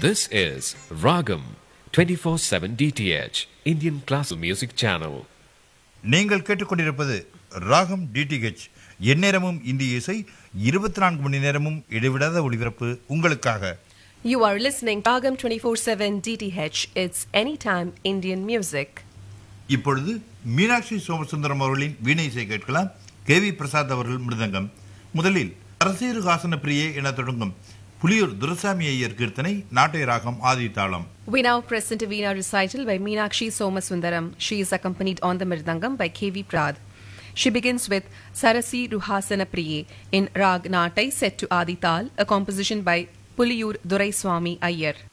This is Ragam 24/7 DTH Indian Classical Music Channel. நீங்கள் கேட்டுக்கொண்டிருப்பது ராகம் டிடிஹெச் எந்நேரமும் இந்திய இசை இருபத்தி நான்கு மணி நேரமும் இடைவிடாத ஒளிபரப்பு உங்களுக்காக You are listening Ragam 24/7 DTH. It's anytime Indian music. இப்பொழுது மீனாட்சி சோமசுந்தரம் அவர்களின் வீணை இசை கேட்கலாம் கே வி பிரசாத் அவர்கள் மிருதங்கம் முதலில் அரசேரு ஹாசன பிரியே என தொடங்கும் புலியூர் துரசாமி ஐயர் கீர்த்தனை நாட்டை ராகம் ஆதி தாளம் We now present a Veena recital by Meenakshi Somasundaram. She is accompanied on the Mirdangam by K.V. Prad. She begins with Sarasi Ruhasana Priye in Rag Natai set to Adi Tal, a composition by Puliyur Duraiswami Iyer.